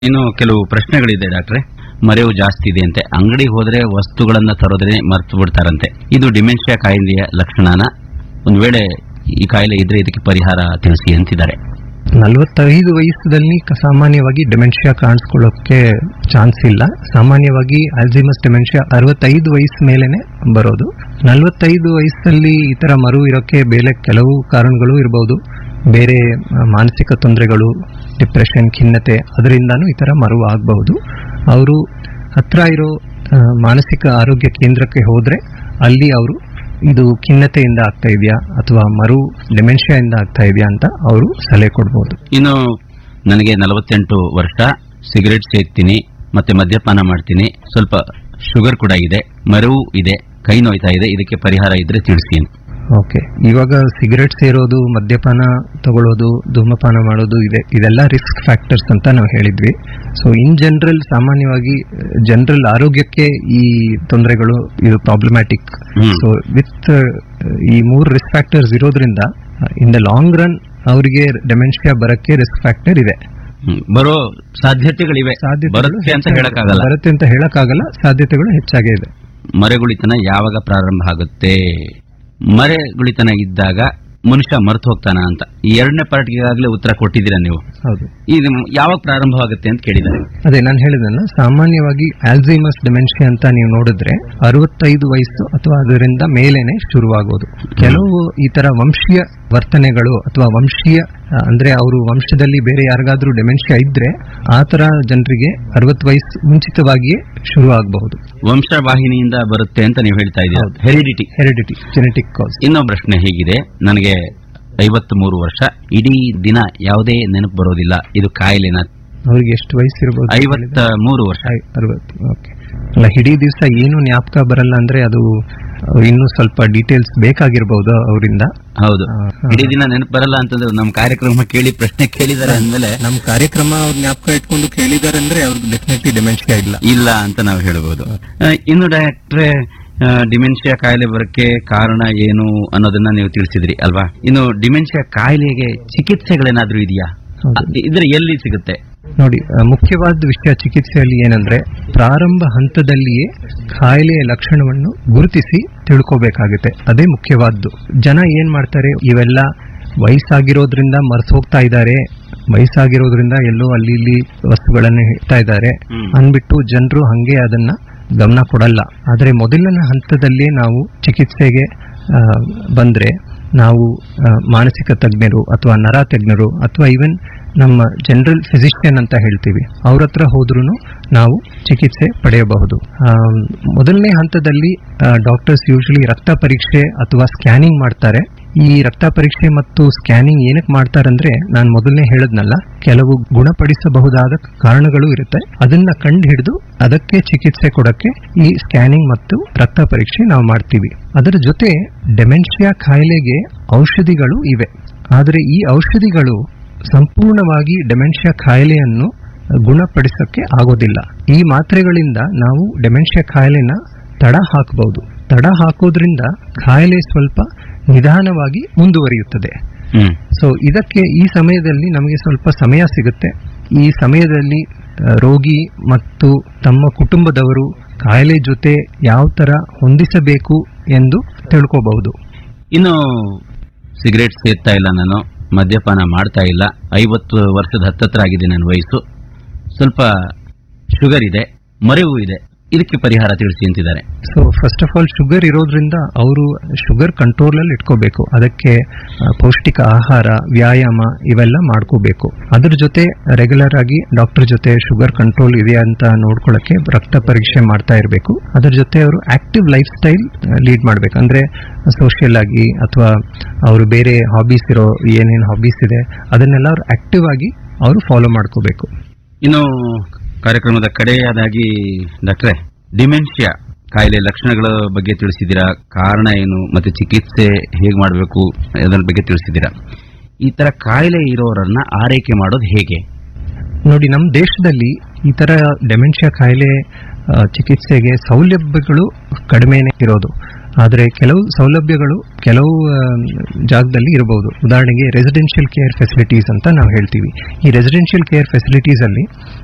ಇನ್ನು ಕೆಲವು ಪ್ರಶ್ನೆಗಳಿದೆ ಡಾಕ್ಟ್ರೆ ಮರೆವು ಜಾಸ್ತಿ ಇದೆ ಅಂತೆ ಅಂಗಡಿಗೆ ಹೋದ್ರೆ ವಸ್ತುಗಳನ್ನ ತರೋದ್ರೆ ಮರ್ತು ಬಿಡ್ತಾರಂತೆ ಇದು ಡಿಮೆನ್ಷಿಯಾ ಕಾಯಿಲೆಯ ಲಕ್ಷಣನ ಒಂದು ವೇಳೆ ಈ ಕಾಯಿಲೆ ಇದ್ರೆ ಇದಕ್ಕೆ ಪರಿಹಾರ ತಿಳಿಸಿ ಅಂತಿದ್ದಾರೆ ನಲವತ್ತೈದು ವಯಸ್ಸಲ್ಲಿ ಕ- ಸಾಮಾನ್ಯವಾಗಿ ಡೆಮೆನ್ಷಿಯಾ ಕಾಣಿಸ್ಕೊಳ್ಳೋಕೆ ಚಾನ್ಸ್ ಇಲ್ಲ ಸಾಮಾನ್ಯವಾಗಿ ಅಲ್ಝಿಮಸ್ ಡೆಮೆನ್ಷಿಯಾ ಅರವತ್ತೈದು ವಯಸ್ಸು ಮೇಲೆನೆ ಬರೋದು ನಲವತ್ತೈದು ವಯಸ್ಸಲ್ಲಿ ಈ ತರ ಮರು ಇರೋಕೆ ಬೇರೆ ಕೆಲವು ಕಾರಣಗಳು ಇರಬಹುದು ಬೇರೆ ಆ, ಮಾನಸಿಕ ತೊಂದರೆಗಳು ಡಿಪ್ರೆಷನ್ ಖಿನ್ನತೆ ಅದರಿಂದನೂ ಈ ತರ ಮರು ಆಗಬಹುದು ಅವರು ಹತ್ರ ಇರೋ ಆ, ಮಾನಸಿಕ ಆರೋಗ್ಯ ಕೇಂದ್ರಕ್ಕೆ ಹೋದ್ರೆ ಅಲ್ಲಿ ಅವರು ಇದು ಖಿನ್ನತೆಯಿಂದ ಆಗ್ತಾ ಇದೆಯಾ ಅಥವಾ ಮರು ಡೆಮೆನ್ಷಿಯಾಯಿಂದ ಆಗ್ತಾ ಇದೆಯಾ ಅಂತ ಅವರು ಸಲಹೆ ಕೊಡ್ಬೋದು ಇನ್ನು ನನಗೆ ನಲವತ್ತೆಂಟು ವರ್ಷ ಸಿಗರೆಟ್ ಸೇಗ್ತೀನಿ ಮತ್ತೆ ಮದ್ಯಪಾನ ಮಾಡ್ತೀನಿ ಸ್ವಲ್ಪ ಶುಗರ್ ಕೂಡ ಇದೆ ಮರವು ಇದೆ ಕೈ ನೋಯ್ತಾ ಇದೆ ಇದಕ್ಕೆ ಪರಿಹಾರ ಇದ್ರೆ ತಿಳಿಸಿ ಅಂತ ಓಕೆ ಇವಾಗ ಸಿಗರೆಟ್ ಸೇರೋದು ಮದ್ಯಪಾನ ತಗೊಳ್ಳೋದು ಧೂಮಪಾನ ಮಾಡೋದು ಇದೆ ಇದೆಲ್ಲ ರಿಸ್ಕ್ ಫ್ಯಾಕ್ಟರ್ಸ್ ಅಂತ ನಾವು ಹೇಳಿದ್ವಿ ಸೊ ಇನ್ ಜನರಲ್ ಸಾಮಾನ್ಯವಾಗಿ ಜನರಲ್ ಆರೋಗ್ಯಕ್ಕೆ ಈ ತೊಂದರೆಗಳು ಇದು ಪ್ರಾಬ್ಲಮ್ಯಾಟಿಕ್ ಹ್ಮ್. ಸೊ ವಿತ್ ಈ ಮೂರು ರಿಸ್ಕ್ ಫ್ಯಾಕ್ಟರ್ಸ್ ಇರೋದ್ರಿಂದ ಇನ್ ದ ಲಾಂಗ್ ರನ್ ಅವರಿಗೆ ಡೆಮೆನ್ಷಿಯಾ ಬರಕ್ಕೆ ರಿಸ್ಕ್ ಫ್ಯಾಕ್ಟರ್ ಇದೆ ಹ್ಮ್. ಬರೋ ಸಾಧ್ಯತೆಗಳಿವೆ ಸಾಧ್ಯತೆಗಳು ಬರುತ್ತೆ ಅಂತ ಹೆಚ್ಚಾಗಿ- ಹೇಳಕ್ಕಾಗಲ್ಲ ಬರುತ್ತೆ ಅಂತ ಹೇಳಕ್ಕಾಗಲ್ಲ ಸಾಧ್ಯತೆಗಳು ಹೆಚ್ಚಾಗೇ ಇದೆ ಮರೆಗುಳಿತನ ಯಾವಾಗ ಪ್ರಾರಂಭ ಆಗುತ್ತೆ ಮರೆಗುಳಿತನ ಇದ್ದಾಗ ಮನುಷ್ಯ ಮರೆತು ಹೋಗ್ತಾನ ಅಂತ ಈ ಎರಡನೇ ಪಾರ್ಟ್ಗೆ ಈಗಾಗಲೇ ಉತ್ತರ ಕೊಟ್ಟಿದ್ದೀರಾ ನೀವು ಹೌದು ಇದು ಯಾವಾಗ ಪ್ರಾರಂಭವಾಗುತ್ತೆ ಅಂತ ಕೇಳಿದ್ದಾರೆ ಅದೇ ನಾನು ಹೇಳಿದಲ್ಲ ಸಾಮಾನ್ಯವಾಗಿ ಆಲ್ಝೈಮರ್ಸ್ ಡೆಮೆನ್ಷಿಯಾ ಅಂತ ನೀವು ನೋಡಿದ್ರೆ ಅರವತ್ತೈದು ವಯಸ್ಸು ಅಥವಾ ಅದರಿಂದ ಮೇಲೇನೆ ಶುರುವಾಗೋದು ಕೆಲವು ಈ ತರ ವಂಶೀಯ ವರ್ತನೆಗಳು ಅಥವಾ ವಂಶೀಯ ಆ, ಅಂದ್ರೆ ಅವರು ವಂಶದಲ್ಲಿ ಬೇರೆ ಯಾರಿಗಾದ್ರೂ ಡೆಮೆನ್ಷಿಯಾ ಇದ್ರೆ ಆ ತರ ಜನರಿಗೆ ಅರವತ್ತು ವಯಸ್ಸು ಮುಂಚಿತವಾಗಿಯೇ ಶುರು ಆಗಬಹುದು ವಂಶವಾಹಿನಿಯಿಂದ ಬರುತ್ತೆ ಅಂತ ನೀವು ಹೇಳ್ತಾ ಇದ್ದೀರಾ ಹೌದು. ಹೆರಿಡಿಟಿ ಹೆರಿಡಿಟಿ ಜೆನೆಟಿಕ್ ಕಾಸ್ ಇನ್ನೊಂದು ಪ್ರಶ್ನೆ ಹೀಗಿದೆ ನನಗೆ ಐವತ್ತ್ ಮೂರು ವರ್ಷ ಇಡೀ ದಿನ ಯಾವುದೇ ನೆನಪು ಬರೋದಿಲ್ಲ ಇದು ಕಾಯಿಲೆನ ಅವ್ರಿಗೆ ಎಷ್ಟು ವಯಸ್ಸು ಇರಬಹುದು ಐವತ್ತ ಮೂರು ವರ್ಷ ಅರವತ್ತು ಓಕೆ ಅಲ್ಲ ಇಡೀ ದಿವಸ ಏನು ಜ್ಞಾಪಕ ಬರಲ್ಲ ಅಂದ್ರೆ ಅದು ಇನ್ನೂ ಸ್ವಲ್ಪ ಡೀಟೇಲ್ಸ್ ಬೇಕಾಗಿರ್ಬಹುದು ಅವರಿಂದ ಹೌದು ಆ, ಹಾ. ಇಡೀ ದಿನ ನೆನಪು ಬರಲ್ಲ ಅಂತಂದ್ರೆ ನಮ್ಮ ಕಾರ್ಯಕ್ರಮ ಕೇಳಿ ಪ್ರಶ್ನೆ ಕೇಳಿದ್ದಾರೆ ಅಂದ್ಮೇಲೆ ನಮ್ಮ ಕಾರ್ಯಕ್ರಮ ಅವ್ರ ಜ್ಞಾಪಕ ಇಟ್ಕೊಂಡು ಕೇಳಿದಾರೆ ಅಂದ್ರೆ ಅವ್ರಿಗೆ ಡೆಫಿನೆಟ್ಲಿ ಡೆಮೆನ್ಷಿಯಾ ಇಲ್ಲ ಇಲ್ಲ ಅಂತ ನಾವು ಹೇಳಬಹುದು ಆ, ಇನ್ನು ಡಾಕ್ಟ್ರೆ ಡಿಮೆನ್ಷಿಯಾ ಕಾಯಿಲೆ ಬರಕ್ಕೆ ಕಾರಣ ಏನು ಅನ್ನೋದನ್ನ ನೀವು ತಿಳಿಸಿದ್ರಿ ಅಲ್ವಾ ಇನ್ನು ಡಿಮೆನ್ಷಿಯಾ ಕಾಯಿಲೆಗೆ ಚಿಕಿತ್ಸೆಗಳೇನಾದ್ರೂ ಇದೆಯಾ ಹೌದು. ಅ- ಇದ್ರೆ ಎಲ್ಲಿ ಸಿಗುತ್ತೆ ನೋಡಿ ಆ, ಮುಖ್ಯವಾದ ವಿಷಯ ಚಿಕಿತ್ಸೆಯಲ್ಲಿ ಏನಂದ್ರೆ ಪ್ರಾರಂಭ ಹಂತದಲ್ಲಿಯೇ ಕಾಯಿಲೆಯ ಲಕ್ಷಣವನ್ನು ಗುರುತಿಸಿ ತಿಳ್ಕೋಬೇಕಾಗುತ್ತೆ ಅದೇ ಮುಖ್ಯವಾದ್ದು ಜನ ಏನ್ ಮಾಡ್ತಾರೆ ಇವೆಲ್ಲ ವಯಸ್ಸಾಗಿರೋದ್ರಿಂದ ಮರ್ತು ಹೋಗ್ತಾ ಇದ್ದಾರೆ ವಯಸ್ಸಾಗಿರೋದ್ರಿಂದ ಎಲ್ಲೋ ಅಲ್ಲಿ ಇಲ್ಲಿ ವಸ್ತುಗಳನ್ನು ಇಡ್ತಾ ಇದ್ದಾರೆ ಹ್ಮ್. ಅಂದ್ಬಿಟ್ಟು ಜನರು ಹಂಗೆ ಅದನ್ನ ಗಮನ ಕೊಡಲ್ಲ ಆದರೆ ಮೊದಲನೇ ಹಂತದಲ್ಲೇ ನಾವು ಚಿಕಿತ್ಸೆಗೆ ಆ, ಬಂದ್ರೆ ನಾವು ಆ, ಮಾನಸಿಕ ತಜ್ಞರು ಅಥವಾ ನರ ತಜ್ಞರು ಅಥವಾ ಈವನ್ ನಮ್ಮ ಜನರಲ್ ಫಿಸಿಷಿಯನ್ ಅಂತ ಹೇಳ್ತೀವಿ ಅವ್ರ ಹತ್ರ ಹೋದ್ರೂ ನಾವು ಚಿಕಿತ್ಸೆ ಪಡೆಯಬಹುದು ಆ, ಮೊದಲನೇ ಹಂತದಲ್ಲಿ ಡಾಕ್ಟರ್ಸ್ ಯೂಶಲಿ ರಕ್ತ ಪರೀಕ್ಷೆ ಅಥವಾ ಸ್ಕ್ಯಾನಿಂಗ್ ಮಾಡ್ತಾರೆ ಈ ರಕ್ತ ಪರೀಕ್ಷೆ ಮತ್ತು ಸ್ಕ್ಯಾನಿಂಗ್ ಏನಕ್ಕೆ ಮಾಡ್ತಾರಂದ್ರೆ ನಾನು ಮೊದಲನೇ ಹೇಳದ್ನಲ್ಲ ಕೆಲವು ಗುಣಪಡಿಸಬಹುದಾದ ಕಾರಣಗಳು ಇರುತ್ತೆ ಅದನ್ನ ಕಂಡು ಹಿಡಿದು ಅದಕ್ಕೆ ಚಿಕಿತ್ಸೆ ಕೊಡಕ್ಕೆ ಈ ಸ್ಕ್ಯಾನಿಂಗ್ ಮತ್ತು ರಕ್ತ ಪರೀಕ್ಷೆ ನಾವು ಮಾಡ್ತೀವಿ ಅದರ ಜೊತೆ ಡೆಮೆನ್ಷಿಯಾ ಕಾಯಿಲೆಗೆ ಔಷಧಿಗಳು ಇವೆ ಆದರೆ ಈ ಔಷಧಿಗಳು ಸಂಪೂರ್ಣವಾಗಿ ಡೆಮೆನ್ಷಿಯಾ ಕಾಯಿಲೆಯನ್ನು ಗುಣಪಡಿಸಕ್ಕೆ ಆಗೋದಿಲ್ಲ ಈ ಮಾತ್ರೆಗಳಿಂದ ನಾವು ಡೆಮೆನ್ಷಿಯಾ ಕಾಯಿಲೆನ ತಡ ಹಾಕಬಹುದು ತಡ ಹಾಕೋದ್ರಿಂದ ಕಾಯಿಲೆ ಸ್ವಲ್ಪ ನಿಧಾನವಾಗಿ ಮುಂದುವರಿಯುತ್ತದೆ ಹ್ಮ್ ಸೊ ಇದಕ್ಕೆ ಈ ಸಮಯದಲ್ಲಿ ನಮಗೆ ಸ್ವಲ್ಪ ಸಮಯ ಸಿಗುತ್ತೆ ಈ ಸಮಯದಲ್ಲಿ ಆ, ರೋಗಿ ಮತ್ತು ತಮ್ಮ ಕುಟುಂಬದವರು ಕಾಯಿಲೆ ಜೊತೆ ಯಾವ ತರ ಹೊಂದಿಸಬೇಕು ಎಂದು ತಿಳ್ಕೋಬಹುದು ಇನ್ನು ಸಿಗರೇಟ್ ಸೇರ್ತಾ ಇಲ್ಲ ನಾನು ಮದ್ಯಪಾನ ಮಾಡ್ತಾ ಇಲ್ಲ ಐವತ್ತು ವರ್ಷದ ಹತ್ತತ್ರ ಆಗಿದೆ ನನ್ನ ವಯಸ್ಸು ಸ್ವಲ್ಪ ಶುಗರ್ ಇದೆ ಮರೆವು ಇದೆ ಇದಕ್ಕೆ ಪರಿಹಾರ ತಿಳಿಸಿ ಅಂತಿದ್ದಾರೆ so first of all sugar ಇರೋದ್ರಿಂದ ಅವರು ಶುಗರ್ ಕಂಟ್ರೋಲ್ ಅಲ್ಲಿ ಇಟ್ಕೋಬೇಕು ಅದಕ್ಕೆ ಆ, ಪೌಷ್ಟಿಕ ಆಹಾರ ವ್ಯಾಯಾಮ ಇವೆಲ್ಲ ಮಾಡ್ಕೋಬೇಕು ಅದ್ರ ಜೊತೆ ರೆಗ್ಯುಲರ್ ಆಗಿ ಡಾಕ್ಟರ್ ಜೊತೆ ಶುಗರ್ ಕಂಟ್ರೋಲ್ ಇದೆಯಾ ಅಂತ ನೋಡ್ಕೊಳ್ಳಕ್ಕೆ ರಕ್ತ ಪರೀಕ್ಷೆ ಮಾಡ್ತಾ ಇರಬೇಕು ಅದ್ರ ಜೊತೆ ಅವರು ಆಕ್ಟಿವ್ ಲೈಫ್ ಸ್ಟೈಲ್ ಲೀಡ್ ಮಾಡ್ಬೇಕು ಅಂದ್ರೆ ಸೋಷಿಯಲ್ ಆಗಿ ಅಥವಾ ಅವರು ಬೇರೆ ಹಾಬೀಸ್ ಇರೋ ಏನೇನು ಹಾಬೀಸ್ ಇದೆ ಅದನ್ನೆಲ್ಲ ಅವ್ರು ಆಕ್ಟಿವ್ ಆಗಿ ಅವರು ಫಾಲೋ ಮಾಡ್ಕೋಬೇಕು ಇನ್ನು ಕಾರ್ಯಕ್ರಮದ ಕಡೆಯದಾಗಿ ಡಾಕ್ಟ್ರೆ ಡಿಮೆನ್ಷಿಯಾ ಕಾಯಿಲೆ ಲಕ್ಷಣಗಳ ಬಗ್ಗೆ ತಿಳಿಸಿದ್ದೀರಾ ಕಾರಣ ಏನು ಮತ್ತೆ ಚಿಕಿತ್ಸೆ ಹೇಗೆ ಮಾಡಬೇಕು ಅದರ ಬಗ್ಗೆ ತಿಳಿಸಿದ್ದೀರಾ ಈ ತರ ಕಾಯಿಲೆ ಇರೋರನ್ನ ಆರೈಕೆ ಮಾಡೋದು ಹೇಗೆ ನೋಡಿ ನಮ್ಮ ದೇಶದಲ್ಲಿ ಈ ತರ ಡೆಮೆನ್ಷಿಯಾ ಕಾಯಿಲೆ ಆ, ಚಿಕಿತ್ಸೆಗೆ ಸೌಲಭ್ಯಗಳು ಕಡಿಮೆನೇ ಇರೋದು ಆದರೆ ಕೆಲವು ಸೌಲಭ್ಯಗಳು ಕೆಲವು ಆ, ಜಾಗದಲ್ಲಿ ಇರಬಹುದು ಉದಾಹರಣೆಗೆ ರೆಸಿಡೆನ್ಷಿಯಲ್ ಕೇರ್ ಫೆಸಿಲಿಟೀಸ್ ಅಂತ ನಾವು ಹೇಳ್ತೀವಿ ಈ ರೆಸಿಡೆನ್ಷಿಯಲ್ ಕೇರ್ ಫೆಸಿಲಿಟೀಸ್ ಅಲ್ಲಿ